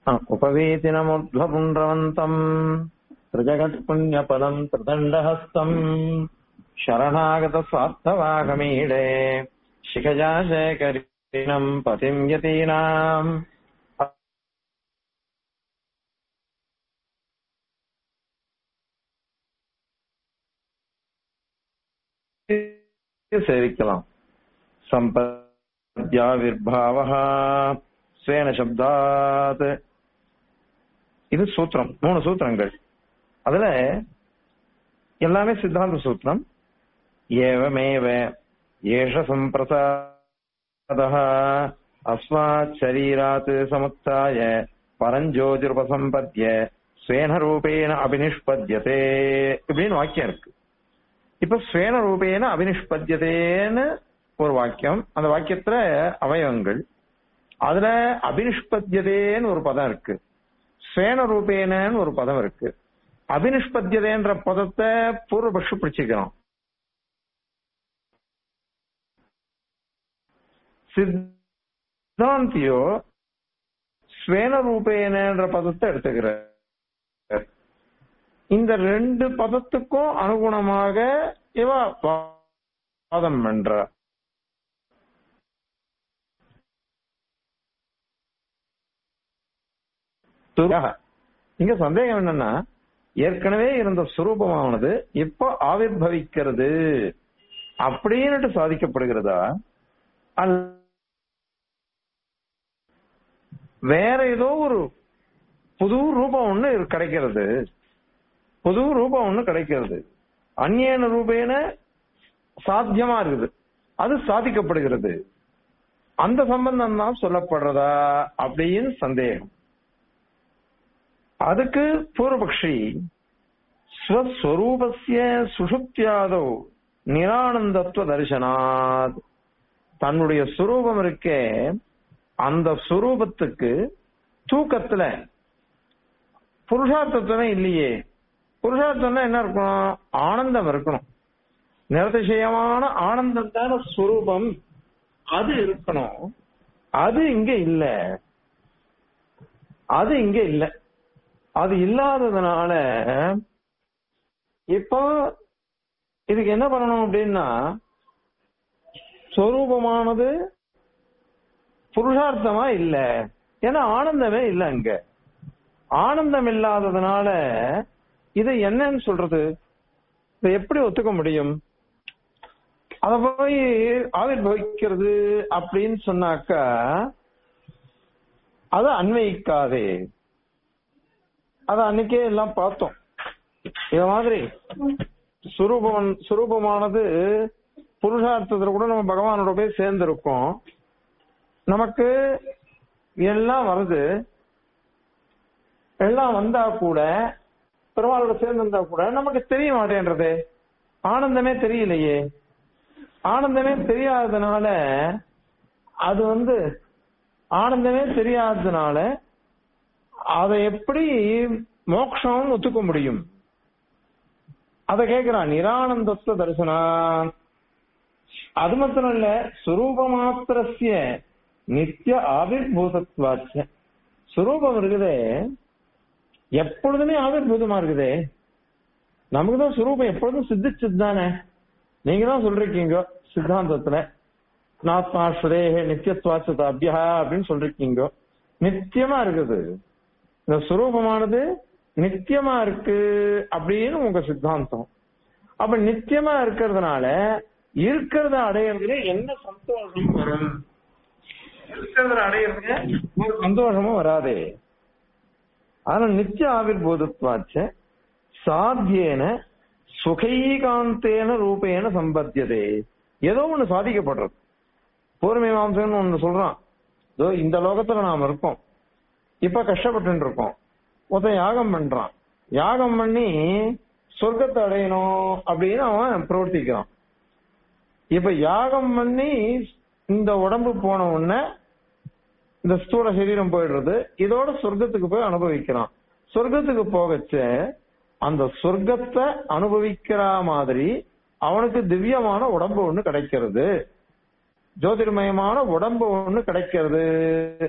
उपवीतिनमुद्ध्वपुण्ड्रवन्तम् त्रिजगत्पुण्यपदम् त्रिदण्डहस्तम् शरणागतस्वार्थवागमीडे शिखजा शेखरिणम् पतिम् यतीनाम् சேவிக்கலாம் சம்பத்யாவிர்பாவः ஸ்வேன சப்தாத் இது சூத்திரம் மூணு சூத்திரங்கள் அதுல எல்லாமே சித்தாந்த சூத்திரம் ஏவமேவ ஏஷ சம்பிரசாத அஸ்மாத் சரீராத் சமுத்தாய பரஞ்சோதிருபசம்பத்திய ஸ்வேன ரூபேன அபினிஷ்பத்தியதே இப்படின்னு வாக்கியம் இருக்கு இப்ப ஸ்வேன ரூபேன அபினிஷ்பத்தியதேன்னு ஒரு வாக்கியம் அந்த வாக்கியத்துல அவயவங்கள் அதுல அபினிஷ்பத்தியதேன்னு ஒரு பதம் இருக்கு ஸ்வேன ரூபேனன்னு ஒரு பதம் இருக்கு அபினிஷ்பத்தியதேன்ற பதத்தை பூர்வபக்ஷ பிடிச்சிக்கிறோம் சித்தாந்தியோ ஸ்வேன ரூபேனன்ற பதத்தை எடுத்துக்கிற இந்த ரெண்டு பதத்துக்கும் அனுகுணமாக இவ வாதம் பண்ற இங்க சந்தேகம் என்னன்னா ஏற்கனவே இருந்த சுரூபமானது இப்ப ஆவிர்வவிக்கிறது அப்படின்னுட்டு சாதிக்கப்படுகிறதா அல்ல வேற ஏதோ ஒரு புது ரூபம் ஒண்ணு கிடைக்கிறது புது ரூபம் ஒண்ணு கிடைக்கிறது அந்நியன ரூபேன சாத்தியமா இருக்குது அது சாதிக்கப்படுகிறது அந்த சம்பந்தம் தான் சொல்லப்படுறதா அப்படின்னு சந்தேகம் அதுக்கு பூர்வபக்ஷி ஸ்வஸ்வரூபஸ்ய சுஷுப்தியாதோ நிரானந்தத்துவ தரிசனாத் தன்னுடைய சுரூபம் இருக்கே அந்த சுரூபத்துக்கு தூக்கத்துல புருஷார்த்தத்துவமே இல்லையே புருஷார்த்தம்னா என்ன இருக்கணும் ஆனந்தம் இருக்கணும் நிரதிசயமான ஆனந்தம் தான சுரூபம் அது இருக்கணும் அது இங்க இல்ல அது இங்க இல்ல அது இல்லாததுனால இப்போ இதுக்கு என்ன பண்ணணும் அப்படின்னா சொரூபமானது புருஷார்த்தமா இல்ல ஏன்னா ஆனந்தமே இல்ல அங்க ஆனந்தம் இல்லாததுனால இதை என்னன்னு சொல்றது இதை எப்படி ஒத்துக்க முடியும் அத போய் ஆவிர்வகிக்கிறது அப்படின்னு சொன்னாக்கா அது அன்வயிக்காதே அத அன்னைக்கே எல்லாம் பார்த்தோம் இத மாதிரி சுரூபம் சுரூபமானது புருஷார்த்தத்துல கூட நம்ம பகவானோட போய் சேர்ந்திருக்கோம் நமக்கு எல்லாம் வருது எல்லாம் வந்தா கூட பெருமாளோட சேர்ந்து வந்தா கூட நமக்கு தெரிய மாட்டேன்றது ஆனந்தமே தெரியலையே ஆனந்தமே தெரியாததுனால அது வந்து ஆனந்தமே தெரியாததுனால அதை எப்படி மோக்ஷம் ஒத்துக்க முடியும் அத கேக்குறான் நிரானந்தத்துவ தரிசனா அது மாத்திரம் இல்ல சுரூப மாத்திரஸ்ய நித்திய ஆவிர்பூதத்வாச்ச சுரூபம் இருக்குதே எப்பொழுதுமே ஆவிர்பூதமா இருக்குதே நமக்கு தான் சுரூபம் எப்பொழுதும் சித்திச்சது தானே நீங்க தான் சொல்றீங்க சித்தாந்தத்துல நாத்மாஸ்வரேஹே நித்தியத்வாச்சதாபியா அப்படின்னு சொல்றீங்க நித்தியமா இருக்குது இந்த சுரூபமானது நித்தியமா இருக்கு அப்படின்னு உங்க சித்தாந்தம் அப்ப நித்தியமா இருக்கிறதுனால இருக்கிறத அடையிறதுல என்ன சந்தோஷம் வரும் இருக்கிறத அடையிறதுல ஒரு சந்தோஷமும் வராதே ஆனா நித்திய ஆவிர்பூதத்வாச்ச சாத்தியேன சுகைகாந்தேன ரூபேன சம்பத்தியதே ஏதோ ஒண்ணு சாதிக்கப்படுறது பூர்வமீமாம்சன் ஒண்ணு சொல்றான் இதோ இந்த லோகத்துல நாம இருக்கோம் இப்ப கஷ்டப்பட்டு இருக்கோம் ஒருத்தன் யாகம் பண்றான் யாகம் பண்ணி சொர்க்கத்தை அடையணும் அப்படின்னு அவன் பிரவர்த்திக்கிறான் இப்ப யாகம் பண்ணி இந்த உடம்பு போன உடனே இந்த ஸ்தூல சரீரம் போயிடுறது இதோட சொர்க்கத்துக்கு போய் அனுபவிக்கிறான் சொர்க்கத்துக்கு போகச்ச அந்த சொர்க்கத்தை அனுபவிக்கிற மாதிரி அவனுக்கு திவ்யமான உடம்பு ஒண்ணு கிடைக்கிறது ஜோதிர்மயமான உடம்பு ஒண்ணு கிடைக்கிறது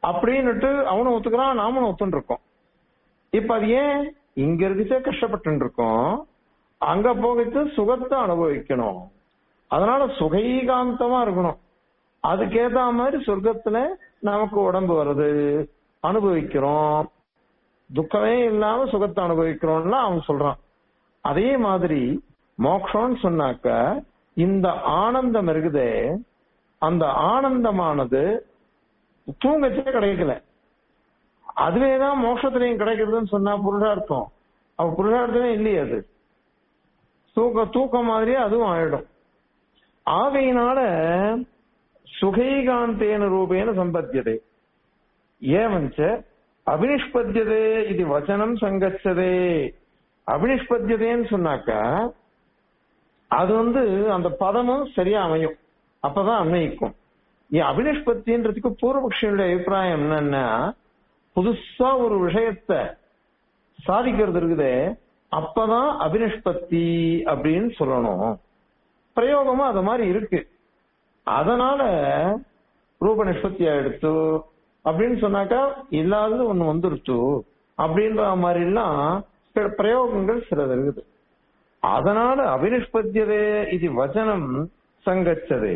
அப்படின்னுட்டு அவனும் ஒத்துக்கிறான் நாமளும் ஒத்துன்னு இருக்கோம் இப்ப அது ஏன் இங்க இருந்துச்சே கஷ்டப்பட்டு இருக்கோம் அங்க போகிட்டு சுகத்தை அனுபவிக்கணும் அதனால சுகைகாந்தமா இருக்கணும் அதுக்கேத்த மாதிரி சொர்க்கத்துல நமக்கு உடம்பு வருது அனுபவிக்கிறோம் துக்கமே இல்லாம சுகத்தை அனுபவிக்கிறோம்னா அவன் சொல்றான் அதே மாதிரி மோக்ஷம்னு சொன்னாக்க இந்த ஆனந்தம் இருக்குதே அந்த ஆனந்தமானது தூங்கச்சே கிடைக்கல அதுவேதான் மோட்சத்திலையும் கிடைக்கிறதுன்னு சொன்னா புருஷார்த்தம் அவ புருஷார்த்தமே இல்லையே அது தூக்க தூக்கம் மாதிரியே அதுவும் ஆயிடும் ஆகையினால சுகைகாந்தேன ரூபேன சம்பத்தியதே ஏவஞ்ச அபினிஷ்பத்தியதே இது வச்சனம் சங்கச்சதே அபினிஷ்பத்தியதேன்னு சொன்னாக்கா அது வந்து அந்த பதமும் சரியா அமையும் அப்பதான் அன்வயிக்கும் அபினிஷ்பத்தின்றதுக்கு பூர்வபக்ஷனுடைய அபிப்பிராயம் என்னன்னா புதுசா ஒரு விஷயத்த சாதிக்கிறது இருக்குதே அப்பதான் அபினிஷ்பத்தி அப்படின்னு சொல்லணும் பிரயோகமும் அது மாதிரி இருக்கு அதனால ரூப நிஷ்பத்தி ஆயிடுத்து அப்படின்னு சொன்னாக்கா இல்லாதது ஒண்ணு வந்துருச்சு அப்படின்ற மாதிரி எல்லாம் சில பிரயோகங்கள் சிலது இருக்குது அதனால அபினிஷ்பத்தியதே இது வச்சனம் சங்கச்சதே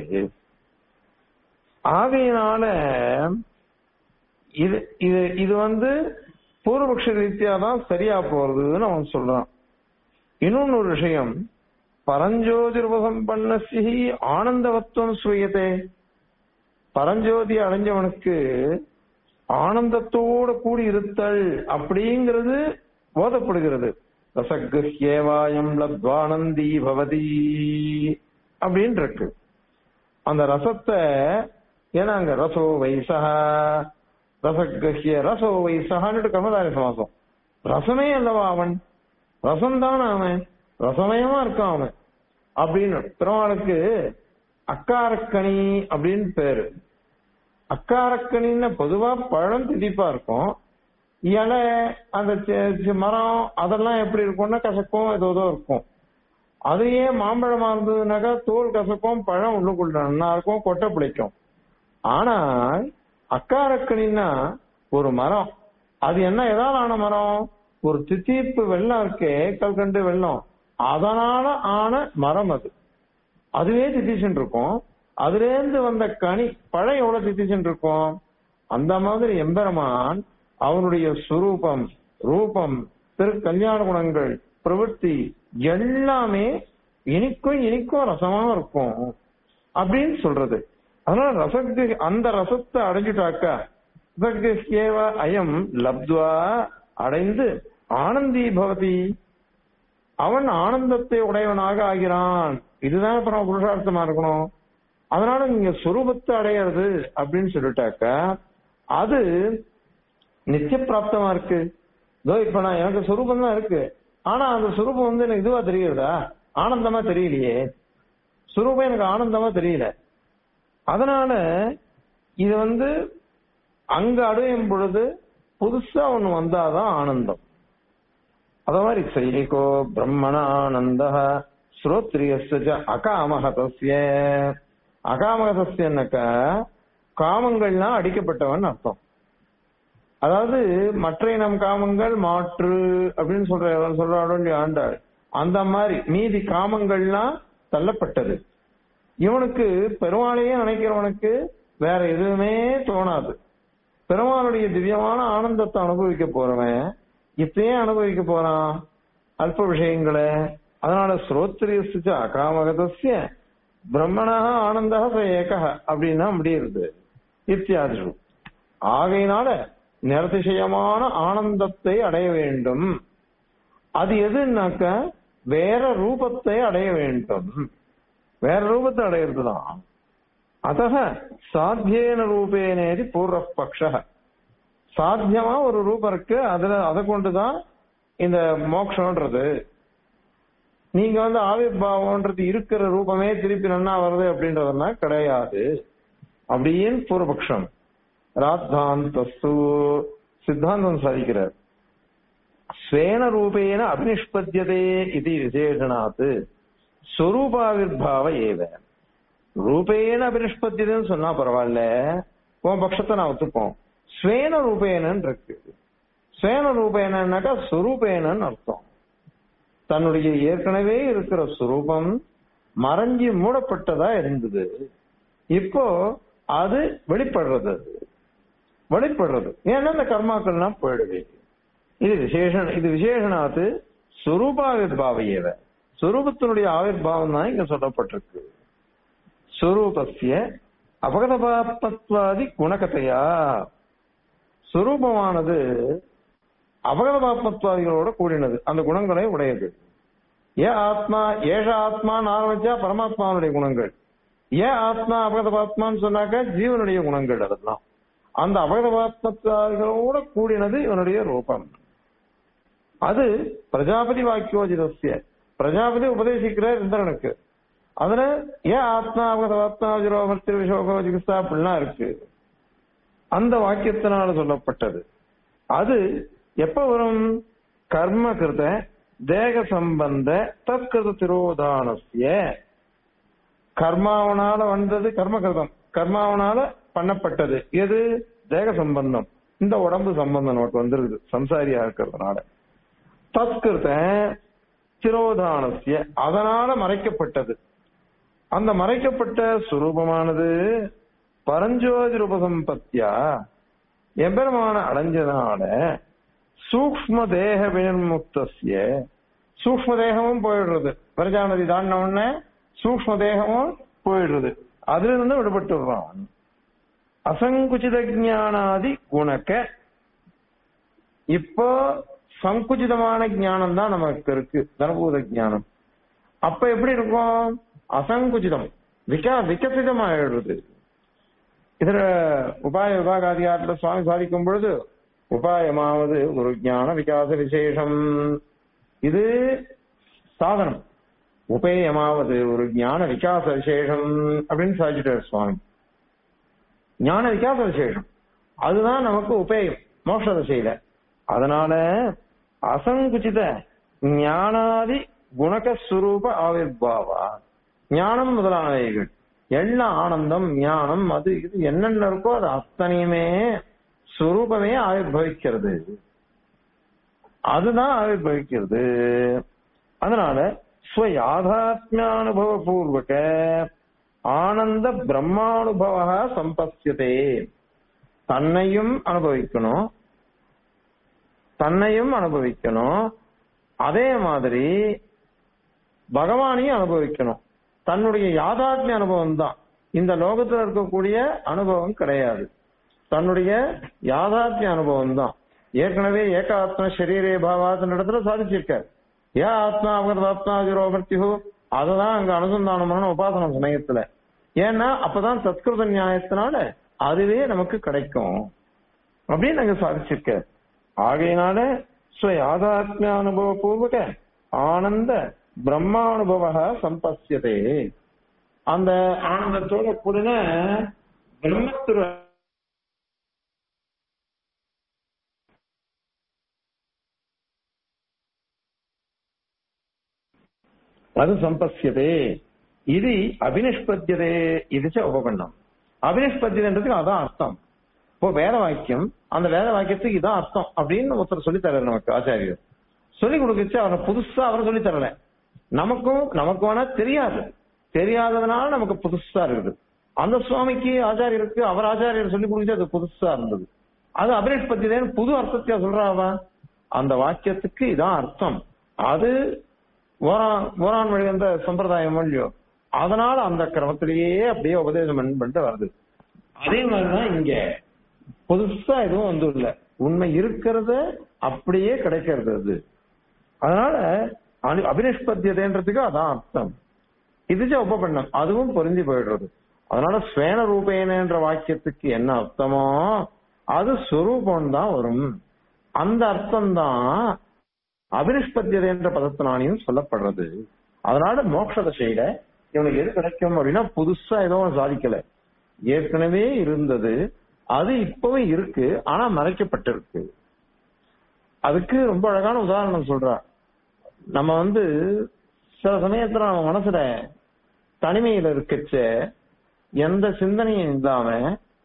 ஆகையினால இது இது இது வந்து பூர்வபக்ஷ ரீதியா தான் சரியா போறதுன்னு அவன் சொல்றான் இன்னொன்னு ஒரு விஷயம் பரஞ்சோதிர்வசம்பன்னசி ஆனந்தவத்துவம் சுயதே பரஞ்சோதி அடைஞ்சவனுக்கு ஆனந்தத்தோட கூடி இருத்தல் அப்படிங்கிறது போதப்படுகிறது ரசகேவாயம் லத்வானந்தி பவதி அப்படின்னு இருக்கு அந்த ரசத்தை ஏன்னா அங்க ரசோ வைசா ரசகிய ரசோ வைசகான்னு கர்மதாரி சமாசம் ரசமே அல்லவா அவன் ரசம் தான் அவன் ரசமயமா இருக்கான் அவன் அப்படின்னு பெருமாளுக்கு அக்காரக்கனி அப்படின்னு பேரு அக்காரக்கனின்னு பொதுவா பழம் திதிப்பா இருக்கும் இலை அந்த சி- சி- மரம் அதெல்லாம் எப்படி இருக்கும்னா கசக்கும் ஏதோ ஏதோ இருக்கும் அதையே மாம்பழமா இருந்ததுனாக்கா தோல் கசக்கும் பழம் உள்ளுக்குள்ள நல்லா இருக்கும் கொட்டை பிடிக்கும் ஆனால் அக்காரக்கனின்னா ஒரு மரம் அது என்ன எதால ஆன மரம் ஒரு தித்திப்பு வெள்ளம் இருக்கே கல்கண்டு வெள்ளம் அதனால ஆன மரம் அது அதுவே தித்திச்சுன்னு இருக்கும் அதுல இருந்து வந்த கனி பழம் எவ்வளவு தித்திச்சுன்னு இருக்கும் அந்த மாதிரி எம்பெருமான் அவனுடைய சுரூபம் ரூபம் திரு கல்யாண குணங்கள் பிரவൃத்தி எல்லாமே இனிக்கும் இனிக்கும் ரசமாவும் இருக்கும் அப்படின்னு சொல்றது அதனால ரசத்து அந்த ரசத்தை அடைஞ்சுட்டாக்கா ரசகேவ அயம் லப்துவா அடைந்து ஆனந்தி பவதி அவன் ஆனந்தத்தை உடையவனாக ஆகிறான் இதுதான் இப்ப நம்ம புருஷார்த்தமா இருக்கணும் அதனால நீங்க சுரூபத்தை அடையிறது அப்படின்னு சொல்லிட்டாக்கா அது நித்திய பிராப்தமா இருக்கு இதோ இப்ப நான் எனக்கு சுரூபம் தான் இருக்கு ஆனா அந்த சுரூபம் வந்து எனக்கு இதுவா தெரியுதா ஆனந்தமா தெரியலையே சுரூபம் எனக்கு ஆனந்தமா தெரியல அதனால இது வந்து அங்க அடையும் பொழுது புதுசா ஒண்ணு வந்தாதான் ஆனந்தம் அத மாதிரி சைனிகோ பிரம்மண ஆனந்த ஸ்ரோத்ரியஸ்ய அகாமகதஸ்ய அகாமகதஸ்யன்னாக்கா காமங்கள்லாம் அடிக்கப்பட்டவன் அர்த்தம் அதாவது மற்ற இனம் காமங்கள் மாற்று அப்படின்னு சொல்ற சொல்றாடோ இல்லையா ஆண்டாள் அந்த மாதிரி மீதி காமங்கள்லாம் தள்ளப்பட்டது இவனுக்கு பெருமாளையே நினைக்கிறவனுக்கு வேற எதுவுமே தோணாது பெருமாளுடைய திவ்யமான ஆனந்தத்தை அனுபவிக்க போறவன் இப்பயே அனுபவிக்க போறான் அல்ப விஷயங்களை அதனால ஸ்ரோத்ரியஸ்து அகாமகதஸ்ய பிரம்மணா ஆனந்தா ச ஏகः அப்படின்னா முடியுது இத்தியாதி ஆகையினால நிரதிசயமான ஆனந்தத்தை அடைய வேண்டும் அது எதுனாக்க வேற ரூபத்தை அடைய வேண்டும் வேற ரூபத்தை அடையிறதுதான் அத்தக சாத்தியேன ரூபேனேதி பூர்வ பக்ஷ சாத்தியமா ஒரு ரூபம் இருக்கு அதுல அதை கொண்டுதான் இந்த மோக்ஷன்றது நீங்க வந்து ஆவிர்பாவம்ன்றது இருக்கிற ரூபமே திருப்பி நன்னா வருது அப்படின்றதுனா கிடையாது அப்படின்னு பூர்வபக்ஷம் ராத்தாந்தஸ்து சித்தாந்தம் சாதிக்கிறார் ஸ்வேன ரூபேன அபினிஷ்பத்தியதே இது விசேஷனாத் ஸ்வரூபாவிர்பாவ ஏவ ரூபேன அபினிஷ்பத்தியதுன்னு சொன்னா பரவாயில்ல உன் பட்சத்தை நான் ஒத்துப்போம் ஸ்வேன ரூபேனன் இருக்கு ஸ்வேன ரூபேனன்னாக்கா சுரூபேனன் அர்த்தம் தன்னுடைய ஏற்கனவே இருக்கிற சுரூபம் மறைஞ்சு மூடப்பட்டதா இருந்தது இப்போ அது வெளிப்படுறது அது வெளிப்படுறது ஏன்னா இந்த கர்மாக்கள்லாம் போயிடுது இது விசேஷன் இது விசேஷனாத்து சுரூபாவிர்பாவையவ சுரூபத்தினுடைய ஆவிர்பாவம் தான் இங்க சொல்லப்பட்டிருக்கு சுரூபஸ்ய அபகதபாத்மத்வாதி குணகத்தையா சுரூபமானது அபகதபாத்மத்வாதிகளோட கூடினது அந்த குணங்களை உடையது ஏ ஆத்மா ஏஷ ஆத்மான்னு ஆரம்பிச்சா பரமாத்மாவுடைய குணங்கள் ஏன் ஆத்மா அபகதபாத்மான்னு சொன்னாக்க ஜீவனுடைய குணங்கள் அதெல்லாம் அந்த அபகதபாத்மத்வாதிகளோட கூடினது இவனுடைய ரூபம் அது பிரஜாபதி வாக்கியோஜிதஸ்ய பிரஜாபதி உபதேசிக்கிறார் இந்திரனுக்கு அதுல ஏன் ஆத்மா ஆத்மா ஜிரோபர்த்தி விஷோகோ ஜிகிஸ்தா அப்படிலாம் இருக்கு அந்த வாக்கியத்தினால சொல்லப்பட்டது அது எப்ப வரும் கர்ம கிருத தேக சம்பந்த தற்கிருத திரோதானசிய கர்மாவனால வந்தது கர்மகிருதம் கர்மாவனால பண்ணப்பட்டது எது தேக சம்பந்தம் இந்த உடம்பு சம்பந்தம் நமக்கு வந்துருது சம்சாரியா இருக்கிறதுனால தத்கிருத திரோதானசிய அதனால மறைக்கப்பட்டது அந்த மறைக்கப்பட்ட சுரூபமானது பரஞ்சோதி ரூபசம்பத்தியா எபெருமான அடைஞ்சதுனால சூக்ம தேக வினிர்முக்தசிய சூக்ம தேகமும் போயிடுறது பிரஜாநதி தாண்டின உடனே சூக்ம தேகமும் போயிடுறது அதுல இருந்து விடுபட்டு விடுறான் அசங்குச்சித ஜானாதி குணக்க இப்போ சங்குச்சிதமான ஞானம் தான் நமக்கு இருக்கு தனபூத ஞானம் அப்ப எப்படி இருக்கும் அசங்குச்சிதம் விகா விகசிதமாயிடுறது இதுல உபாய விபாகாதிகாரத்துல சுவாமி சாதிக்கும் பொழுது உபாயமாவது ஒரு ஞான விகாச விசேஷம் இது சாதனம் உபேயமாவது ஒரு ஞான விகாச விசேஷம் அப்படின்னு சாதிச்சிட்டார் சுவாமி ஞான விகாச விசேஷம் அதுதான் நமக்கு உபேயம் மோட்ச திசையில அதனால அசங்குச்சித ஞானாதி குணகஸ்வரூப ஆவிர்பாவா ஞானம் முதலானவைகள் எல்லாம் ஆனந்தம் ஞானம் அது இது என்னென்ன இருக்கோ அது அத்தனையுமே சுரூபமே ஆவிர்வவிக்கிறது அதுதான் ஆவிர்வவிக்கிறது அதனால ஸ்வயாதாத்மியானுபவ பூர்வக ஆனந்த பிரம்மானுபவ சம்பத்தியதே தன்னையும் அனுபவிக்கணும் தன்னையும் அனுபவிக்கணும் அதே மாதிரி பகவானையும் அனுபவிக்கணும் தன்னுடைய யாதாத்மிய அனுபவம் தான் இந்த லோகத்துல இருக்கக்கூடிய அனுபவம் கிடையாது தன்னுடைய யாதாத்மிய அனுபவம் தான் ஏற்கனவே ஏகாத்ம சரீரே பாவாத்தின் இடத்துல சாதிச்சிருக்கார் ஏ ஆத்மா அவகத ஆத்மா ஜீரோபர்த்திஹோ அததான் அங்க அனுசந்தானம் பண்ணணும் உபாசன சமயத்துல ஏன்னா அப்பதான் தத்கிருத நியாயத்தினால அதுவே நமக்கு கிடைக்கும் அப்படின்னு அங்க சாதிச்சிருக்கார் ஆகையினால ஸ்வயாதாத்மிய அனுபவ பூர்வக ஆனந்த பிரம்மானுபவ சம்பசியதே அந்த ஆனந்தத்தோட கூடின பிரம்மத்துவ அது சம்பசியதே இது அபினிஷ்பத்தியதே இது உபகண்ணம் அபினிஷ்பத்தியதுன்றதுக்கு அதான் அர்த்தம் இப்போ வேத வாக்கியம் அந்த வேத வாக்கியத்துக்கு இதான் அர்த்தம் அப்படின்னு ஒருத்தர் சொல்லி தர்றாரு நமக்கு ஆச்சாரியர் சொல்லி கொடுக்கச்சு அவரை புதுசா அவரை சொல்லி தரல நமக்கும் நமக்கு வேணா தெரியாது தெரியாததுனால நமக்கு புதுசா இருக்குது அந்த சுவாமிக்கு ஆச்சாரியருக்கு அவர் ஆச்சாரியர் சொல்லி கொடுத்து அது புதுசா இருந்தது அது அபிரேட் பத்தி புது அர்த்தத்தையா சொல்றாவா அந்த வாக்கியத்துக்கு இதான் அர்த்தம் அது ஓரான் ஓரான் வழி வந்த சம்பிரதாயம் இல்லையோ அதனால அந்த கிரமத்திலேயே அப்படியே உபதேசம் பண்ணிட்டு வருது அதே மாதிரிதான் இங்க புதுசா எதுவும் வந்து இல்ல உண்மை இருக்கிறத அப்படியே கிடைக்கிறது அது அதனால அனு அபினிஷ்பத்தியதைன்றதுக்கு அதான் அர்த்தம் இதுஜ உபபண்ணம் அதுவும் பொருந்தி போயிடுறது அதனால ஸ்வேன ரூபேனன்ற வாக்கியத்துக்கு என்ன அர்த்தமோ அது சுரூபம் தான் வரும் அந்த அர்த்தம் தான் அபினிஷ்பத்தியதை என்ற பதத்தினாலையும் சொல்லப்படுறது அதனால மோட்ச தசையில இவனுக்கு எது கிடைக்கும் அப்படின்னா புதுசா ஏதோ ஒன்று சாதிக்கல ஏற்கனவே இருந்தது அது இப்பவும் இருக்கு ஆனா மறைக்கப்பட்டிருக்கு அதுக்கு ரொம்ப அழகான உதாரணம் சொல்றா நம்ம வந்து சில சமயத்துல நம்ம மனசுல தனிமையில இருக்கச்ச எந்த சிந்தனையும் இல்லாம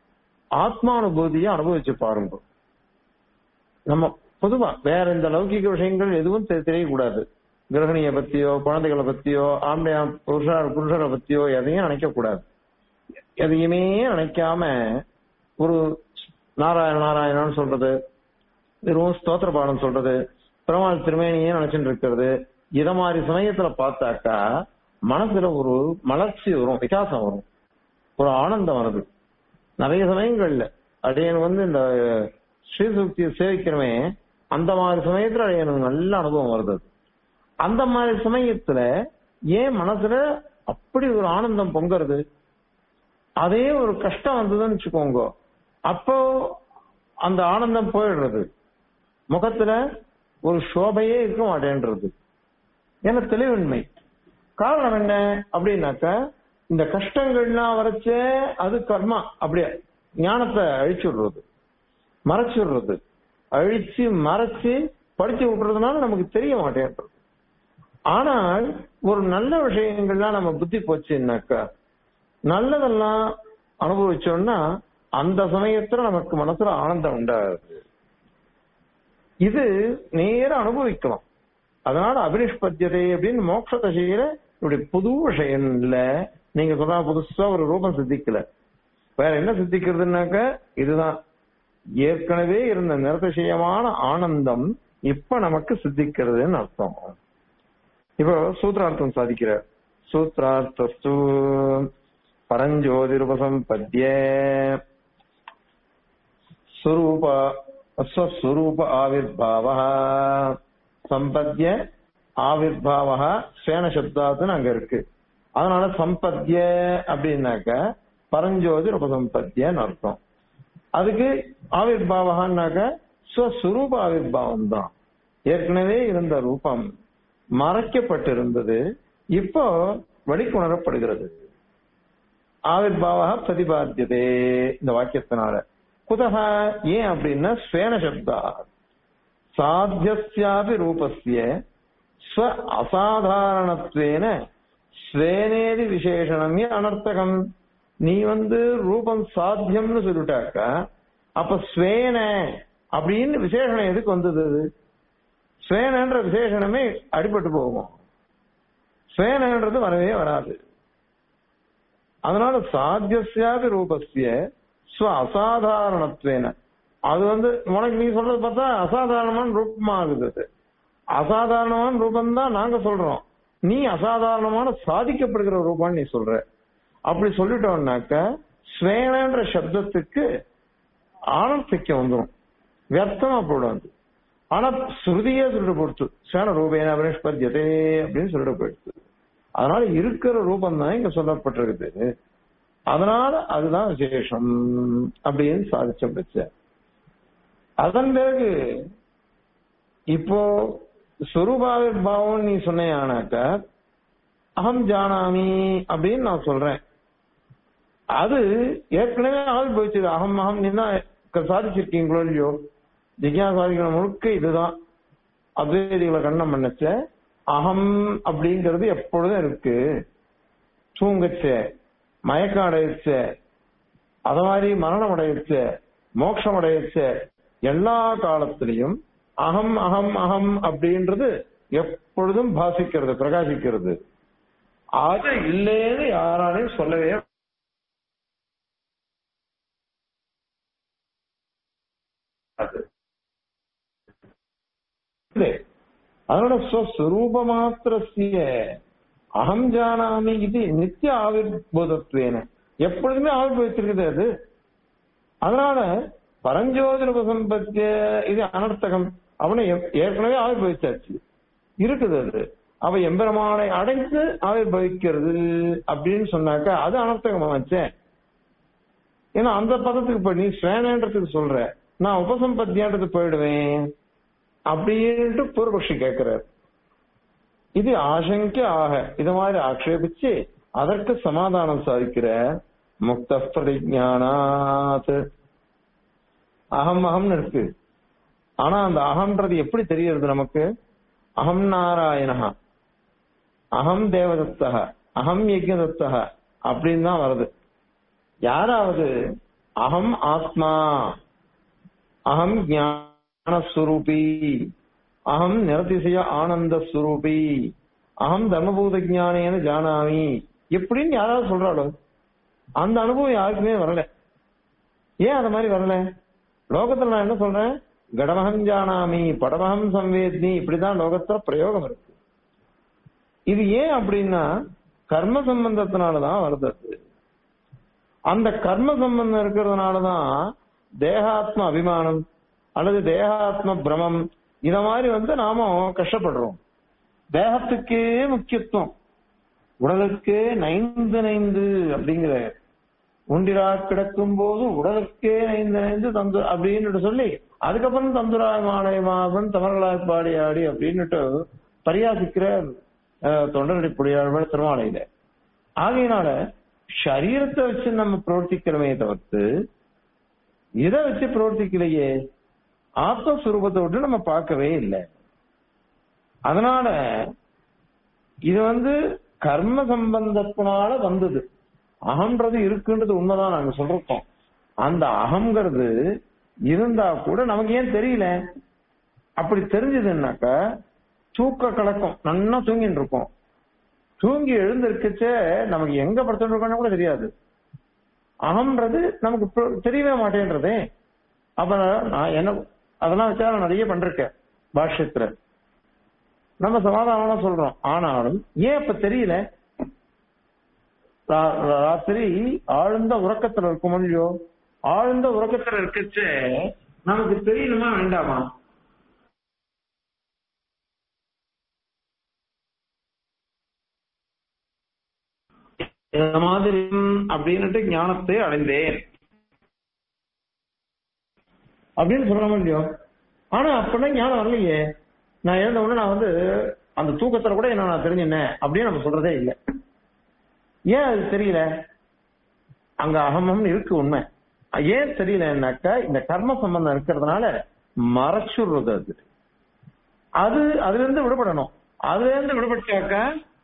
ஆத்மானுபூதியை அனுபவிச்சு பாருங்க நம்ம பொதுவா வேற இந்த லௌகிக விஷயங்கள் எதுவும் தெ- தெரியக்கூடாது கிரகணிய பத்தியோ குழந்தைகளை பத்தியோ ஆம்பளையா புருஷர் புருஷரை பத்தியோ எதையும் நினைக்க கூடாது எதையுமே நினைக்காம ஒரு நாராயண நாராயணன்னு சொல்றது வெறும் ஸ்தோத்திர பாடம் சொல்றது பெருமாள் திருமேனியே நினைச்சுட்டு இருக்கிறது இத மாதிரி சமயத்துல பார்த்தாக்கா மனசுல ஒரு மலர்ச்சி வரும் விகாசம் வரும் ஒரு ஆனந்தம் வருது நிறைய சமயங்கள்ல அடையன் வந்து இந்த ஸ்ரீசுக்தியை சேவிக்கிறமே அந்த மாதிரி சமயத்துல அடையனுக்கு நல்ல அனுபவம் வருது அது. அந்த மாதிரி சமயத்துல ஏன் மனசுல அப்படி ஒரு ஆனந்தம் பொங்குறது அதே ஒரு கஷ்டம் வந்ததுன்னு வச்சுக்கோங்க அப்போ அந்த ஆனந்தம் போயிடுறது முகத்துல ஒரு சோபையே இருக்க மாட்டேன்றது ஏன்னா தெளிவின்மை காரணம் என்ன அப்படின்னாக்க இந்த கஷ்டங்கள்லாம் வரைச்சே அது கர்மா அப்படியே ஞானத்தை அழிச்சு விடுறது மறைச்சு விடுறது அழிச்சு மறைச்சு படிச்சு விட்டுறதுனால நமக்கு தெரிய மாட்டேன்றது ஆனால் ஒரு நல்ல விஷயங்கள்லாம் நம்ம புத்தி போச்சுன்னாக்கா நல்லதெல்லாம் அனுபவிச்சோம்னா அந்த சமயத்துல நமக்கு மனசுல ஆனந்தம் உண்டாகுது இது நேர அனுபவிக்கலாம் அதனால அபினிஷ்பத்தியதை அப்படின்னு மோட்ச தசையில இப்படி புது விஷயம் இல்ல நீங்க சொன்னா புதுசா ஒரு ரூபம் சித்திக்கல வேற என்ன சித்திக்கிறதுனாக்க இதுதான் ஏற்கனவே இருந்த நிரதிசயமான ஆனந்தம் இப்ப நமக்கு சித்திக்கிறதுன்னு அர்த்தம் இப்போ சூத்ரார்த்தம் சாதிக்கிறார் சூத்ரார்த்தஸ்து பரஞ்சோதிருபசம்பத்திய ஸ்வரூப ஸ்வஸ்வரூப ஆவிர்பாவ சம்பத்திய ஆவிர்பாவ ஸ்வேன சப்தாத்துன்னு அங்க இருக்கு அதனால சம்பத்திய அப்படின்னாக்க பரஞ்சோதி உபசம்பத்தியன்னு அர்த்தம் அதுக்கு ஆவிர்பாவகான்னாக்க ஸ்வஸ்வரூப ஆவிர்பாவம் தான் ஏற்கனவே இருந்த ரூபம் மறைக்கப்பட்டிருந்தது இப்போ வெளிக்கொணரப்படுகிறது ஆவிர்பாவா பிரதிபாத்தியதே இந்த வாக்கியத்தினால குதக ஏன் அப்படின்னா ஸ்வேன சப்தா சாத்தியஸ்யாபி ரூபஸ்ய ஸ்வ அசாதாரணத்வேன ஸ்வேனேதி விசேஷணமே அனர்த்தகம் நீ வந்து ரூபம் சாத்தியம்னு சொல்லிட்டாக்கா அப்ப ஸ்வேன அப்படின்னு விசேஷணம் எதுக்கு வந்தது அது? ஸ்வேனன்ற விசேஷணமே அடிபட்டு போகும் ஸ்வேனன்றது வரவே வராது அதனால சாத்தியஸ்யாபி ரூபஸ்ய ஸ்வ அசாதாரணத்வேன அது வந்து உனக்கு நீ சொல்றது பார்த்தா அசாதாரணமான ரூபமா ஆகுது அது அசாதாரணமான ரூபம் தான் நாங்க சொல்றோம் நீ அசாதாரணமான சாதிக்கப்படுகிற ரூபான்னு நீ சொல்ற அப்படி சொல்லிட்டோம்னாக்க ஸ்வேனன்ற சப்தத்துக்கு ஆனந்திக்கம் வந்துடும் வியர்த்தமா போடும் அது ஆனா ஸ்ருதியே சொல்லிட்டு போடுத்து சேன ரூபேன அபினிஷ்பத்தியதே அப்படின்னு சொல்லிட்டு போயிடுச்சு அதனால இருக்கிற ரூபம் தான் இங்க சொல்லப்பட்டிருக்குது அதனால அதுதான் விசேஷம் அப்படின்னு சாதிச்ச பட்ச அதன் பிறகு இப்போ ஸ்வரூபாவிர் பாவம் நீ சொன்னேனாக்க அகம் ஜானாமி அப்படின்னு நான் சொல்றேன் அது ஏற்கனவே ஆள் போயிடுச்சு அகம் அகம் நீ தான் சாதிச்சிருக்கீங்களோ இல்லையோ ஜிக்யா சாதிக்கிற முழுக்க இதுதான் அத்வைதிகளை கண்ணம் பண்ணச்ச அகம் அப்படிங்கிறது எப்பொழுதும் இருக்கு தூங்கச்ச மயக்கம் அடையச்ச அத மாதிரி மரணம் அடையச்ச மோட்சம் அடையச்ச எல்லா காலத்திலையும் அகம் அகம் அகம் அப்படின்றது எப்பொழுதும் பாசிக்கிறது பிரகாசிக்கிறது அது இல்லைன்னு யாராலையும் சொல்லவே அது இல்லை. அதனால ஸ்வஸ்வரூப மாத்திரசிய அகம் ஜானாமி இது நித்திய ஆவிர்போதத்வேன எப்பொழுதுமே ஆவிர்வச்சிருக்குது அது அதனால பரஞ்சோதி உபசம்பத்திய இது அனர்த்தகம் அவனை ஏ- ஏற்கனவே ஆவிர்வச்சாச்சு இருக்குது அது அவ எம்பெருமானை அடைந்து ஆவிர்வவிக்கிறது அப்படின்னு சொன்னாக்க அது அனர்த்தகமாச்சே ஏன்னா அந்த பதத்துக்கு போய் நீ ஸ்வேனன்றதுக்கு சொல்ற நான் உபசம்பத்தியான்றதுக்கு போயிடுவேன் அப்படின்ட்டு பூர்வபக்ஷி கேட்கிறார் இது ஆசங்க ஆக இது மாதிரி ஆக்ஷேபிச்சு அதற்கு சமாதானம் சாதிக்கிற முக்த பிரதிஜானாத் அகம் அகம்னு இருக்கு ஆனா அந்த அகம்ன்றது எப்படி தெரியறது நமக்கு அகம் நாராயணஹா அகம் தேவதத்தக அகம் யஜ்ஞதத்தக அப்படின்னு தான் வருது யாராவது அகம் ஆத்மா அகம் ஞானஸ்வரூபி அகம் நிரதிசய ஆனந்த ஸ்வரூபி அகம் தர்மபூத ஜானேன ஜானாமி எப்படின்னு யாராவது சொல்றாளோ அந்த அனுபவம் யாருக்குமே வரல ஏன் அந்த மாதிரி வரல லோகத்துல நான் என்ன சொல்றேன் கடமகம் ஜானாமி படமகம் சம்வேத்னி இப்படிதான் லோகத்துல பிரயோகம் இருக்கு இது ஏன் அப்படின்னா கர்ம சம்பந்தத்தினாலதான் வருது அது. அந்த கர்ம சம்பந்தம் இருக்கிறதுனாலதான் தேகாத்ம அபிமானம் அல்லது தேகாத்ம பிரமம் இத மாதிரி வந்து நாம கஷ்டப்படுறோம் தேகத்துக்கே முக்கியத்துவம் உடலுக்கே நைந்து நைந்து அப்படிங்கிற உண்டிரா கிடக்கும் போது உடலுக்கே நைந்து நைந்து தந்து அப்படின்னு சொல்லி அதுக்கப்புறம் தந்துராய் மாலை மாவன் தமிழர்களாய் பாடி ஆடி அப்படின்னுட்டு பரியாசிக்கிற அஹ், தொண்டரடி புடியாழ்வர் திருமாலையில ஆகையினால சரீரத்தை வச்சு நம்ம பிரவர்த்திக்கிறோமே தவிர்த்து இதை வச்சு பிரவர்த்திக்கலையே ஆத்மஸ்வரூபத்தை விட்டு நம்ம பார்க்கவே இல்லை அதனால இது வந்து கர்ம சம்பந்தத்தினால வந்தது அகம்ன்றது இருக்குன்றது உண்மைதான் நாங்க சொல்றோம் அந்த அகங்கிறது இருந்தா கூட நமக்கு ஏன் தெரியல அப்படி தெரிஞ்சதுன்னாக்கா தூக்க கலக்கம் நல்லா தூங்கிட்டு இருக்கோம் தூங்கி எழுந்திருக்கச்சே நமக்கு எங்க படுத்துட்டு இருக்கோம்னு கூட தெரியாது அகம்ன்றது நமக்கு பு- தெரியவே மாட்டேன்றதே அப்ப நான் என்ன அதெல்லாம் வச்சா நான் நிறைய பண்றேன் பாஷ்யத்துல நம்ம சமாதானமா சொல்றோம் ஆனாலும் ஏன் இப்ப தெரியல ரா- ராத்திரி ஆழ்ந்த உறக்கத்துல இருக்கும் இல்லையோ ஆழ்ந்த உறக்கத்துல இருக்கச்சே நமக்கு தெரியணுமா வேண்டாமா இந்த மாதிரி அப்படின்னுட்டு ஞானத்தை அடைந்தேன் அப்படின்னு சொல்றோம் இல்லையோ ஆனா அப்படின்னா ஞானம் வரலையே நான் எழுந்த உடனே நான் வந்து அந்த தூக்கத்துல கூட என்ன நான் தெரிஞ்சினேன் அப்படின்னு நம்ம சொல்றதே இல்லை ஏன் அது தெரியல அங்க அகமம் இருக்கு உண்மை ஏன் தெரியலன்னாக்கா இந்த கர்ம சம்பந்தம் இருக்கிறதுனால மறைச்சுடுறது அது அது அதுல இருந்து விடுபடணும் அதுல இருந்து விடுபட்டாக்க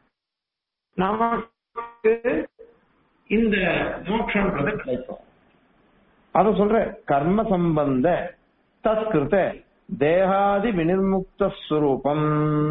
நமக்கு இந்த மோட்சம்ன்றது கிடைக்கும் அத சொல்ற கர்ம சம்பந்த தத்கிருத தேகாதி வினிர்முக்த ஸ்வரூபம்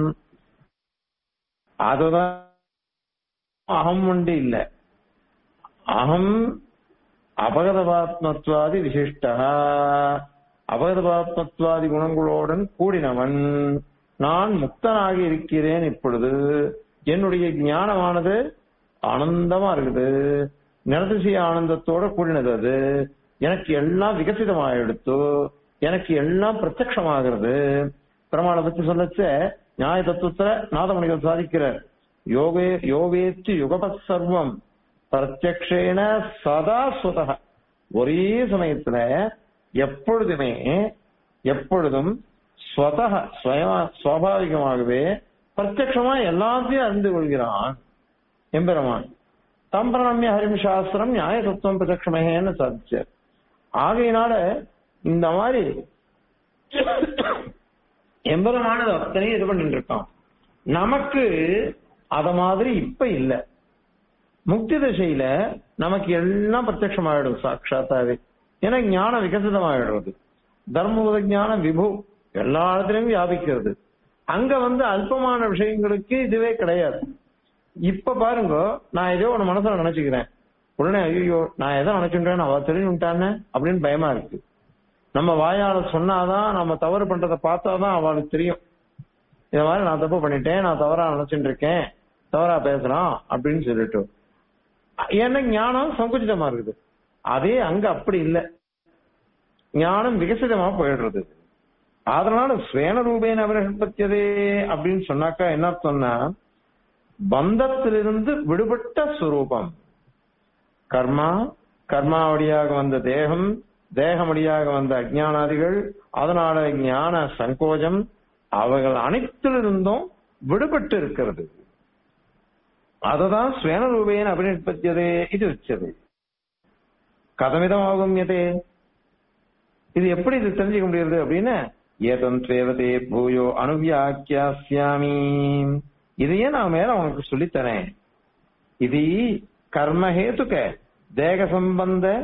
அதுதான் அகம் உண்டு இல்ல அகம் அபகதபாத்மத்வாதி விசிஷ்டா அபகதபாத்மத்வாதி குணங்களுடன் கூடினவன் நான் முக்தனாகி இருக்கிறேன் இப்பொழுது என்னுடைய ஞானமானது ஆனந்தமா இருக்குது நிரதிசய ஆனந்தத்தோட கூடினது அது எனக்கு எல்லாம் விகசிதமாக எடுத்து எனக்கு எல்லாம் பிரத்யக்ஷமாகிறது பிரமாணம் பத்தி சொல்லச்ச நியாய தத்துவத்துல நாதமணிகள் சாதிக்கிறார் யோகே யோகேத்து யுகபத் சர்வம் பிரத்யக்ஷேன சதா சுதக ஒரே சமயத்துல எப்பொழுதுமே எப்பொழுதும் ஸ்வதக சுயமா சுவாபாவிகமாகவே பிரத்யக்ஷமா எல்லாத்தையும் அறிந்து கொள்கிறான் எம்பெருமான் தம்பிரணம்ய ஹரிம் சாஸ்திரம் நியாய தத்துவம் பிரதட்சமேன்னு சாதிச்சார் ஆகையினால இந்த மாதிரி எம்பெருமானது அத்தனையும் இது பண்ணிட்டு இருக்கான் நமக்கு அத மாதிரி இப்ப இல்ல முக்தி திசையில நமக்கு எல்லாம் பிரத்யட்சமாயிடும் சாட்சாத்தாவே ஏன்னா ஞானம் விகசிதமாயிடுறது தர்மபுத ஞானம் விபு எல்லா இடத்துலயும் வியாபிக்கிறது அங்க வந்து அல்பமான விஷயங்களுக்கு இதுவே கிடையாது இப்ப பாருங்க நான் ஏதோ ஒண்ணு மனசுல நினைச்சுக்கிறேன் உடனே ஐயோ நான் எதை நினைச்சுட்டேன் அவ தெரிஞ்சுட்டான்னு அப்படின்னு பயமா இருக்கு நம்ம வாயால சொன்னாதான் நம்ம தவறு பண்றதை பார்த்தாதான் அவளுக்கு தெரியும் இந்த மாதிரி நான் தப்பு பண்ணிட்டேன் நான் தவறா நினைச்சுட்டு இருக்கேன் தவறா பேசுறான் அப்படின்னு சொல்லிட்டு ஏன்னா ஞானம் சங்குச்சிதமா இருக்குது அதே அங்க அப்படி இல்லை ஞானம் விகசிதமா போயிடுறது அதனால ஸ்வேன ரூபேன அவர்கள் அப்படின்னு சொன்னாக்கா என்ன அர்த்தம்னா பந்தத்திலிருந்து விடுபட்ட சுரூபம் கர்மா கர்மாவடியாக வந்த தேகம் தேகமடியாக வந்த அஜ்ஞானாதிகள் அதனால ஞான சங்கோஜம் அவைகள் அனைத்திலிருந்தும் விடுபட்டு இருக்கிறது அததான் ஸ்வேனரூபேன அபிநிற்பத்தியதே இது வச்சது கதமிதமாகும் எதே இது எப்படி இது தெரிஞ்சுக்க முடியுது அப்படின்னு ஏதம் தேவதே பூயோ அனுவியாக்கியாசியாமி இதையே நான் மேல உனக்கு சொல்லித்தரேன் இது கர்மஹேதுக தேக சம்பந்த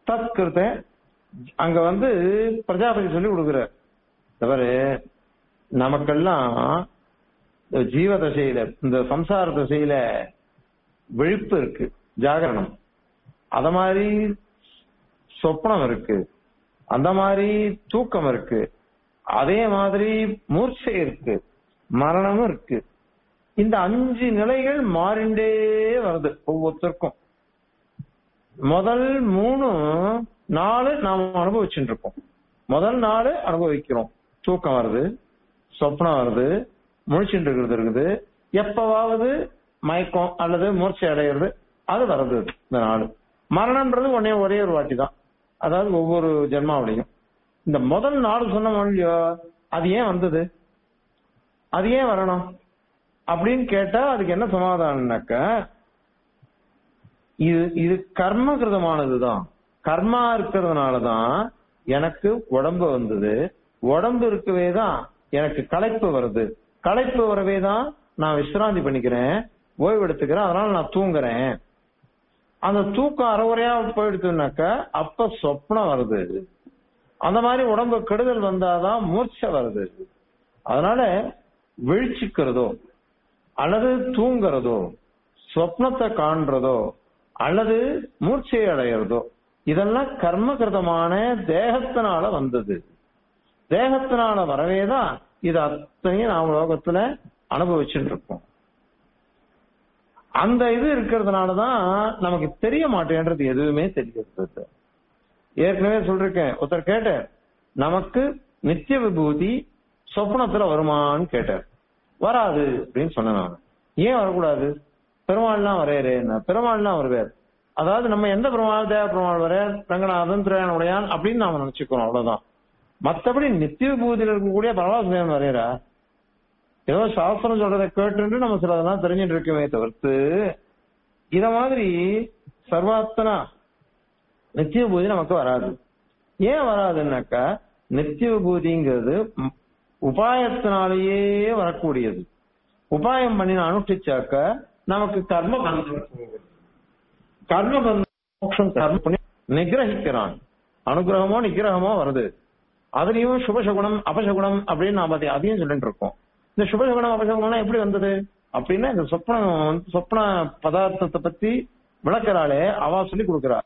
தத்கிருத்த அங்க வந்து பிரஜாபதி சொல்லி கொடுக்குறார் தவறு நமக்கெல்லாம் இந்த ஜீவ தசையில இந்த சம்சார தசையில விழிப்பு இருக்கு ஜாகரணம் அத மாதிரி சொப்னம் இருக்கு அந்த மாதிரி தூக்கம் இருக்கு அதே மாதிரி மூர்ச்சை இருக்கு மரணமும் இருக்கு இந்த அஞ்சு நிலைகள் மாறிண்டே வருது ஒவ்வொருத்தருக்கும் முதல் மூணு நாலு நாம் அனுபவிச்சுட்டு இருக்கோம் முதல் நாலு அனுபவிக்கிறோம் தூக்கம் வருது சொப்னம் வருது முழிச்சுட்டு இருக்கிறது இருக்குது எப்பவாவது மயக்கம் அல்லது மூர்ச்சை அடையிறது அது வருது இந்த நாள் மரணம்ன்றது ஒன்னே ஒரே ஒரு வாட்டி தான் அதாவது ஒவ்வொரு ஜென்மாவிலையும் இந்த முதல் நாள் சொன்ன மொழியோ அது ஏன் வந்தது அது ஏன் வரணும் அப்படின்னு கேட்டா அதுக்கு என்ன சமாதானம்னாக்க இது இது கர்மகிருதமானதுதான் கர்மா இருக்கிறதுனாலதான் எனக்கு உடம்பு வந்தது உடம்பு இருக்கவே தான் எனக்கு களைப்பு வருது களைப்பு வரவே தான் நான் விசிராந்தி பண்ணிக்கிறேன் ஓய்வு எடுத்துக்கிறேன் அதனால நான் தூங்குறேன் அந்த தூக்கம் அறகுறையா போயிடுச்சுனாக்க அப்ப சொப்னம் வருது அந்த மாதிரி உடம்பு கெடுதல் வந்தாதான் மூர்ச்சை வருது அதனால விழிச்சுக்கிறதோ அல்லது தூங்குறதோ சொப்னத்தை காண்றதோ அல்லது மூர்ச்சை அடையிறதோ இதெல்லாம் கர்மகிருதமான தேகத்தினால வந்தது தேகத்தினால வரவேதான் இது அத்தனையும் நாம் லோகத்துல அனுபவிச்சுட்டு இருக்கோம் அந்த இது இருக்கிறதுனாலதான் நமக்கு தெரிய மாட்டேன்றது எதுவுமே தெரிகிறது ஏற்கனவே சொல்லிருக்கேன் ஒருத்தர் கேட்டார் நமக்கு நித்திய விபூதி சொப்னத்துல வருமான்னு கேட்டார் வராது அப்படின்னு சொன்னேன் நான் ஏன் வரக்கூடாது பெருமாள்லாம் வரையறே பெருமாள்லாம் வருவார் அதாவது நம்ம எந்த பெருமாள் தேவ பெருமாள் வர ரங்கநாதன் திரையானுடையான் அப்படின்னு நாம நினைச்சுக்கிறோம் அவ்வளவுதான் மத்தபடி நித்திய விபூதியில் இருக்கக்கூடிய பரவாசம் வரையறா ஏதோ சாஸ்திரம் சொல்றதை கேட்டு நம்ம சிலதெல்லாம் தெரிஞ்சுட்டு இருக்கவே தவிர்த்து இத மாதிரி சர்வாத்தனா நித்திய விபூதி நமக்கு வராது ஏன் வராதுன்னாக்கா நித்திய விபூதிங்கிறது உபாயத்தினாலேயே வரக்கூடியது உபாயம் பண்ணி அனுஷ்டிச்சாக்க நமக்கு கர்ம பந்தம் கர்ம பந்தம் மோட்சம் கர்ம பண்ணி நிகிரகிக்கிறான் அனுகிரகமோ நிகிரகமோ வருது அதுலயும் சுபசகுணம் அபசகுணம் அப்படின்னு நாம அதையும் சொல்லிட்டு இருக்கோம் இந்த சுபசகுணம் அபசகுணம் எப்படி வந்தது அப்படின்னா இந்த சொப்னம் சொப்ன பதார்த்தத்தை பத்தி விளக்குறாளே அவ சொல்லி கொடுக்கிறா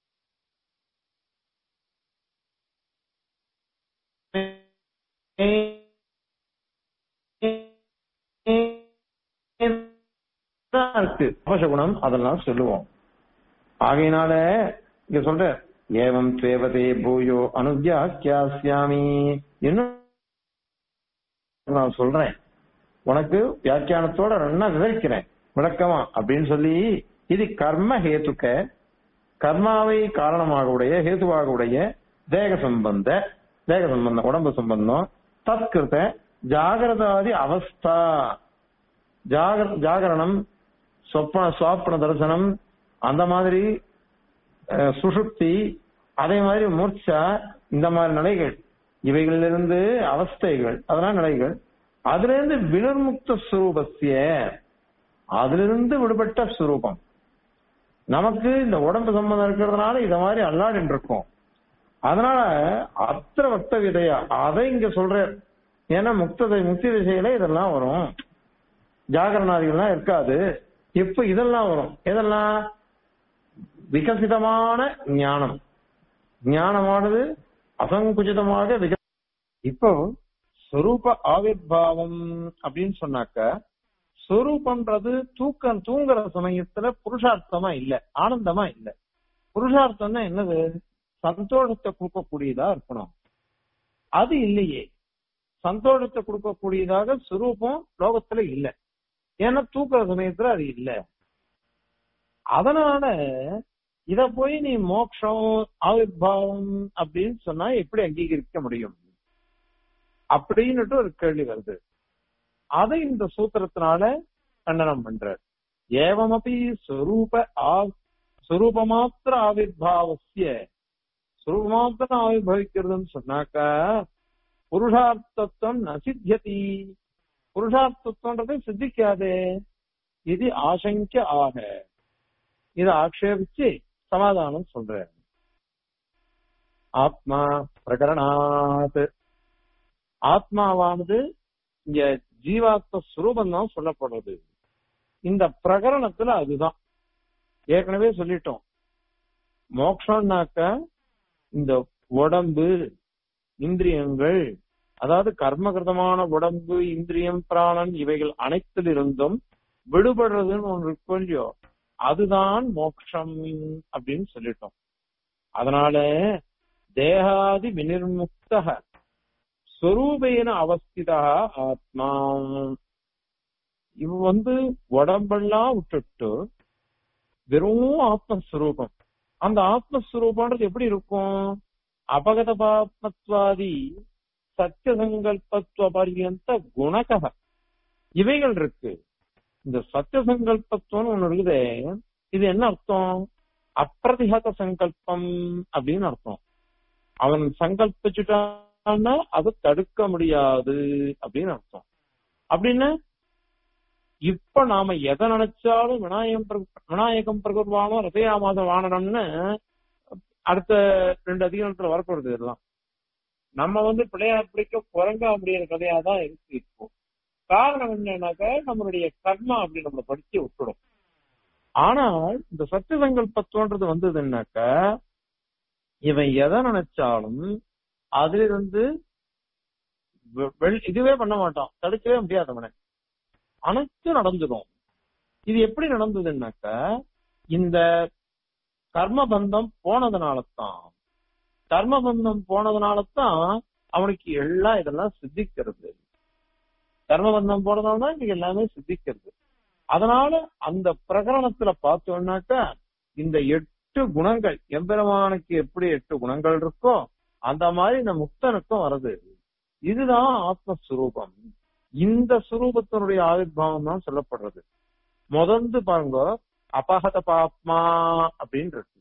இருக்கு அபசகுணம் அதெல்லாம் சொல்லுவோம் ஆகையினால இங்க சொல்ற ஏவம் தேவதே பூயோ அனுவியாக்கியாசியாமி இன்னும் நான் சொல்றேன் உனக்கு வியாக்கியானத்தோட நல்லா விவரிக்கிறேன் விளக்கமா அப்படின்னு சொல்லி இது கர்ம ஹேத்துக்க கர்மாவை காரணமாக உடைய ஹேதுவாக உடைய தேக சம்பந்த தேக சம்பந்தம் உடம்பு சம்பந்தம் தத்கிருத்த ஜாகிரதாதி அவஸ்தா ஜாகர ஜாகரணம் சொப்பன சுவாப்பன தரிசனம் அந்த மாதிரி சுசுப்தி அதே மாதிரி மூர்ச்சா இந்த மாதிரி நிலைகள் இவைகளிலிருந்து அவஸ்தைகள் அதெல்லாம் நிலைகள் அதுல இருந்து வினிர்முக்த சுரூபத்திய அதிலிருந்து விடுபட்ட சுரூபம் நமக்கு இந்த உடம்பு சம்பந்தம் இருக்கிறதுனால இத மாதிரி அல்லாடின்னு இருக்கும் அதனால அத்திர வக்த விதையா அதை இங்க சொல்ற ஏன்னா முக்த முக்தி திசையில இதெல்லாம் வரும் ஜாகரணாதிகள்லாம் இருக்காது இப்ப இதெல்லாம் வரும் இதெல்லாம் விகசிதமான ஞானம் ஞானமானது அசங்குச்சிதமாக விக இப்போ ஸ்வரூப ஆவிர்வாவம் அப்படின்னு சொன்னாக்க ஸ்வரூபம்ன்றது தூக்கம் தூங்குற சமயத்துல புருஷார்த்தமா இல்ல ஆனந்தமா இல்ல புருஷார்த்தம்னா என்னது சந்தோஷத்தை கொடுக்கக்கூடியதா இருக்கணும் அது இல்லையே சந்தோஷத்தை கொடுக்கக்கூடியதாக சுரூபம் லோகத்துல இல்ல ஏன்னா தூக்குற சமயத்துல அது இல்ல அதனால இத போய் நீ மோட்சம் ஆவிர்வாவம் அப்படின்னு சொன்னா எப்படி அங்கீகரிக்க முடியும் அப்படின்னுட்டு ஒரு கேள்வி வருது அதை இந்த சூத்திரத்தினால கண்டனம் பண்றார் ஏவமபி ஸ்வரூப ஸ்வரூபமாத்திர ஆவிர்வாவசிய ஸ்வரூபமாத்திரம் ஆவிர்வவிக்கிறதுன்னு சொன்னாக்கா புருஷார்த்தத்துவம் நசித்தியதி புருஷார்த்தத்துவன்றது சித்திக்காதே இது ஆசங்க ஆக இதை ஆக்ஷேபிச்சு சமாதானம் சொல்ற ஆத்மா பிரகரணாத் ஆத்மாவானது இங்க ஜீவாத்ம சுரூபம் தான் சொல்லப்படுறது இந்த பிரகரணத்துல அதுதான் ஏற்கனவே சொல்லிட்டோம் மோக்ஷம்னாக்க இந்த உடம்பு இந்திரியங்கள் அதாவது கர்மகிருதமான உடம்பு இந்திரியம் பிராணன் இவைகள் அனைத்திலிருந்தும் விடுபடுறதுன்னு ஒன்று இருக்கும் இல்லையோ அதுதான் மோக்ஷம் அப்படின்னு சொல்லிட்டோம் அதனால தேகாதி வினிர்முக்த ஸ்வரூபேன அவஸ்திதா ஆத்மா இவ வந்து உடம்பெல்லாம் விட்டுட்டு வெறும் ஆத்மஸ்வரூபம் அந்த ஆத்மஸ்வரூபம்ன்றது எப்படி இருக்கும் அபகத பாத்மத்வாதி சத்திய சங்கல்பத்துவ பரியந்த குணக இவைகள் இருக்கு இந்த சத்திய சங்கல்பத்துவம்னு ஒண்ணு இருக்குதே இது என்ன அர்த்தம் அப்பிரதிகத சங்கல்பம் அப்படின்னு அர்த்தம் அவன் சங்கல்பிச்சுட்டான்னா அதை தடுக்க முடியாது அப்படின்னு அர்த்தம் அப்படின்னா இப்ப நாம எதை நினைச்சாலும் விநாயகம் பிரகு- விநாயகம் பிரகுர்வானோ ரசயாமாத வானனம்னு அடுத்த ரெண்டு அதிகாரத்துல வரப்போறது இதெல்லாம் நம்ம வந்து பிள்ளையார் பிடிக்க குரங்கா முடியிற கதையா தான் இருக்கு இப்போ காரணம் என்னன்னாக்க நம்மளுடைய கர்மா அப்படி நம்மளை படிச்சு விட்டுடும் ஆனால் இந்த சத்திய சங்கல்பத்துவன்றது வந்ததுன்னாக்க இவன் எதை நினைச்சாலும் அதுல இருந்து வெ- வெள்- இதுவே பண்ண மாட்டான் தடுக்கவே முடியாது அவனை அனைத்தும் நடந்துடும் இது எப்படி நடந்ததுன்னாக்க இந்த கர்மபந்தம் போனதுனாலதான் கர்மபந்தம் போனதுனாலதான் அவனுக்கு எல்லாம் இதெல்லாம் சித்திக்கிறது கர்மபந்தம் போனதால தான் இது எல்லாமே சித்திக்கிறது அதனால அந்த பிரகரணத்துல பார்த்தோம்னாக்க இந்த எட்டு குணங்கள் எம்பெருமானுக்கு எப்படி எட்டு குணங்கள் இருக்கோ அந்த மாதிரி இந்த முக்தனுக்கும் வருது இதுதான் ஆத்மஸ்வரூபம் இந்த சுரூபத்தினுடைய ஆவிர்வாவம் தான் சொல்லப்படுறது முதந்து பாருங்க அபகத பாப்மா அப்படின்னு இருக்கு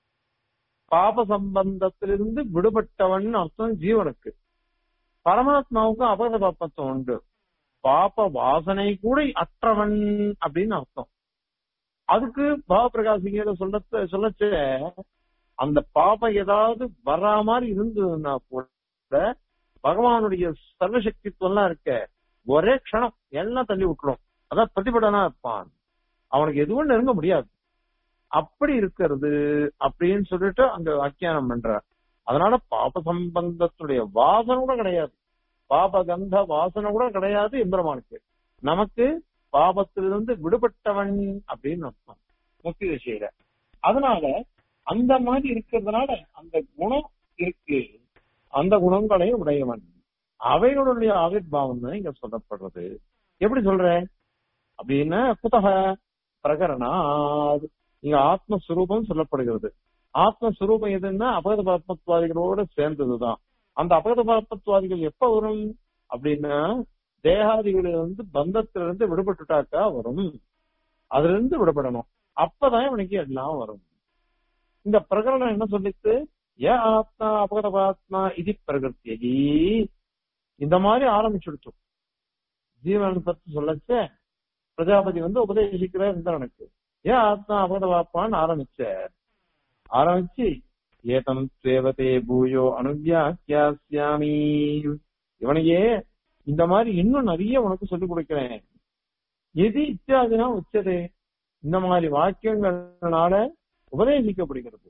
பாப சம்பந்தத்திலிருந்து விடுபட்டவன் அர்த்தம் ஜீவனுக்கு பரமாத்மாவுக்கும் அபகத பாப்பத்துவம் உண்டு பாப வாசனை கூட அற்றவன் அப்படின்னு அர்த்தம் அதுக்கு பாவபிரகாசிங்க சொல்ல சொல்லச்ச அந்த பாபம் ஏதாவது வர்ற மாதிரி இருந்ததுன்னா கூட பகவானுடைய சர்வசக்தித்துவம் இருக்க ஒரே க்ஷணம் எல்லாம் தள்ளி விட்டுரும் அதான் பிரதிபடனா இருப்பான் அவனுக்கு எதுவும் நெருங்க முடியாது அப்படி இருக்கிறது அப்படின்னு சொல்லிட்டு அங்க வியாக்கியானம் பண்றார் அதனால பாப சம்பந்தத்துடைய வாசனை கூட கிடையாது பாப கந்த வாசனை கூட கிடையாது எம்பெருமானுக்கு நமக்கு பாபத்திலிருந்து விடுபட்டவன் அப்படின்னு அர்த்தம் முக்கிய விஷயம் அதனால அந்த மாதிரி இருக்கிறதுனால அந்த குணம் இருக்கு அந்த குணங்களை உடையவன் அவைகளுடைய ஆவிர்வாவம் தான் இங்க சொல்லப்படுறது எப்படி சொல்ற அப்படின்னா குத்தக பிரகரணா இங்க ஆத்மஸ்வரூபம் சொல்லப்படுகிறது ஆத்மஸ்வரூபம் எதுன்னா அபகத பாத்மத்வாதிகளோட சேர்ந்ததுதான் அந்த அபகத பாத்மத்வாதிகள் எப்ப வரும் அப்படின்னா தேகாதிகளில் இருந்து பந்தத்திலிருந்து விடுபட்டுட்டாக்கா வரும் அதுல இருந்து விடுபடணும் அப்பதான் இவனுக்கு எல்லாம் வரும் இந்த பிரகரணம் என்ன சொல்லிட்டு ஏ ஆத்மா அபகதபாத்மா இது பிரகிருத்தியி இந்த மாதிரி ஆரம்பிச்சுடுச்சு ஜீவன் பத்தி சொல்லச்ச பிரஜாபதி வந்து உபதேசிக்கிறார் இந்திரனுக்கு ஏன் ஆத்மா அபகதபாத்மான்னு ஆரம்பிச்சார் ஆரம்பிச்சு ஏதம் சேவதே பூயோ அனுவியாக்கியாமி இவனையே இந்த மாதிரி இன்னும் நிறைய உனக்கு சொல்லிக் கொடுக்கிறேன் எது இத்தியாதினா உச்சதே இந்த மாதிரி வாக்கியங்களால உபதேசிக்கப்படுகிறது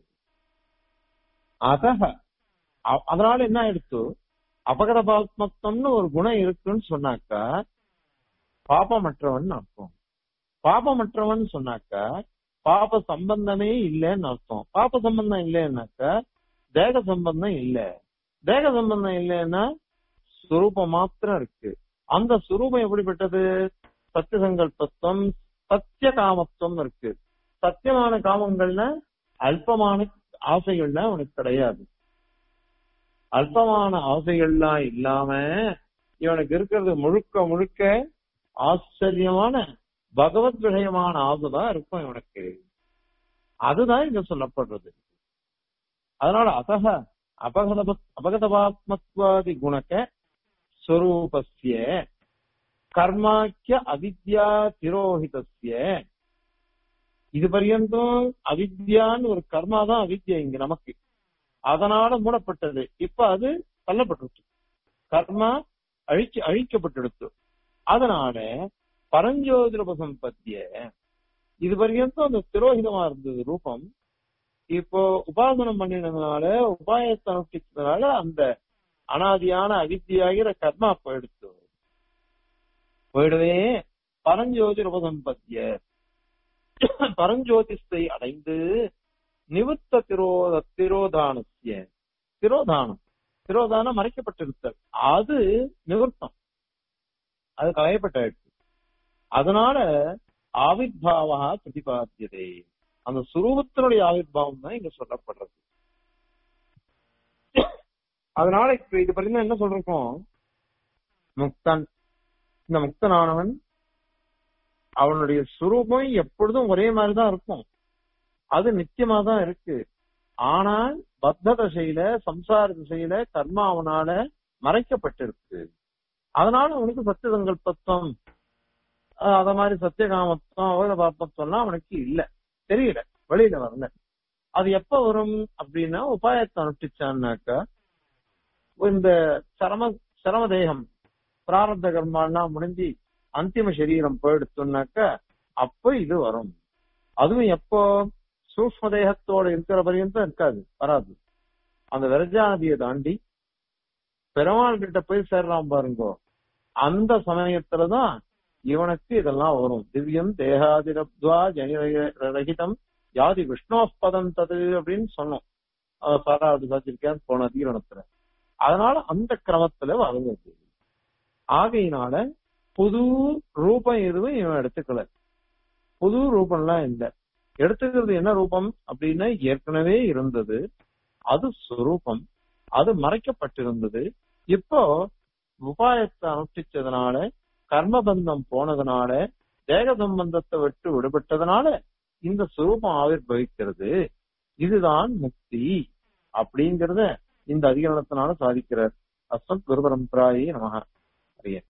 அதக அ- அதனால என்ன ஆயிடுத்து அபகதபாத்மத்தம்னு ஒரு குணம் இருக்குன்னு சொன்னாக்கா பாபமற்றவன் அர்த்தம் பாபமற்றவன் சொன்னாக்கா பாப சம்பந்தமே இல்லைன்னு அர்த்தம் பாப சம்பந்தம் இல்லைன்னாக்கா தேக சம்பந்தம் இல்ல தேக சம்பந்தம் இல்லைன்னா சுரூபம் மாத்திரம் இருக்கு அந்த சுரூபம் எப்படிப்பட்டது சத்திய சங்கல்பத்துவம் சத்திய காமத்துவம் இருக்கு சத்தியமான காமங்கள்ல அல்பமான ஆசைகள்ல அவனுக்கு கிடையாது அல்பமான ஆசைகள்லாம் இல்லாம இவனுக்கு இருக்கிறது முழுக்க முழுக்க ஆச்சரியமான பகவத் விஷயமான ஆசைதான் இருக்கும் இவனுக்கு அதுதான் இங்க சொல்லப்படுறது அதனால அசக அபகத அபகதபாத்மத்வாதி குணக்க ஸ்வரூபஸ்ய கர்மாக்கிய அவித்யா திரோஹிதஸ்ய இது பர்யந்தம் அவித்யான்னு ஒரு கர்மா தான் அவித்யா இங்க நமக்கு அதனால மூடப்பட்டது இப்ப அது தள்ளப்பட்டுருச்சு கர்மா அழிச்சு அழிக்கப்பட்டுடுத்து அதனால பரஞ்சோதிரபசம்பத்திய இது வரைக்கும் அந்த திரோகிதமா இருந்தது ரூபம் இப்போ உபாசனம் பண்ணினதுனால உபாயத்தை அனுஷ்டிச்சதுனால அந்த அனாதியான அவித்தியாகிற கர்மா போயிடுத்து போயிடவே பரஞ்சோதி உபசம்பத்திய பரஞ்சோதிஸ்தை அடைந்து நிவுத்த திரோத திரோதானசிய திரோதானம் திரோதானம் மறைக்கப்பட்டிருத்தல் அது நிவர்த்தம் அது களையப்பட்டாயிடுச்சு அதனால ஆவிர்பாவா பிரதிபாத்தியதே அந்த சுரூபத்தினுடைய ஆவிர்வாவம் தான் இங்க சொல்லப்படுறது அதனால இப்ப இது பத்தி என்ன சொல்றோம் முக்தன் இந்த முக்தனானவன் அவனுடைய சுரூபம் எப்பொழுதும் ஒரே மாதிரிதான் இருக்கும் அது நித்தியமா தான் இருக்கு ஆனால் பத்த தசையில சம்சார திசையில கர்மா அவனால மறைக்கப்பட்டிருக்கு அதனால அவனுக்கு சத்திய சங்கல்பத்துவம் அஹ் அத மாதிரி சத்தியகாமத்துவம் அவர பாப்பத்துவம்லாம் அவனுக்கு இல்ல தெரியல வெளியில வரல அது எப்ப வரும் அப்படின்னா உபாயத்தை அனுஷ்டிச்சான்னாக்கா இந்த சரம சரம தேகம் பிராரத்த கர்மாலாம் முடிஞ்சு அந்திம சரீரம் போயிடுத்துனாக்கா அப்ப இது வரும் அதுவும் எப்போ சூக்ம தேகத்தோட இருக்கிற பரியந்தம் இருக்காது வராது அந்த விரஜா நதியை தாண்டி பெருமாள் கிட்ட போய் சேர்றான் பாருங்கோ அந்த சமயத்துலதான் இவனுக்கு இதெல்லாம் வரும் திவ்யம் தேகாதிரப்துவா ஜனிரகிதம் யாதி விஷ்ணோஸ்பதம் தது அப்படின்னு சொன்னோம் பாராவது சாச்சிருக்கேன் போன தீரணத்துல அதனால அந்த கிரமத்துல வருது ஆகையினால புது ரூபம் எதுவும் இவன் எடுத்துக்கல புது ரூபம்லாம் இல்ல எடுத்துக்கிறது என்ன ரூபம் அப்படின்னா ஏற்கனவே இருந்தது அது சுரூபம் அது மறைக்கப்பட்டிருந்தது இப்போ உபாயத்தை அனுஷ்டிச்சதுனால கர்மபந்தம் போனதுனால தேக சம்பந்தத்தை விட்டு விடுபட்டதுனால இந்த சுரூபம் ஆவிர்வகிக்கிறது இதுதான் முக்தி அப்படிங்கறத இந்த அதிகரணத்தினால சாதிக்கிறார் அஸ்மத் குரு பரம்பராயே நமக அறிய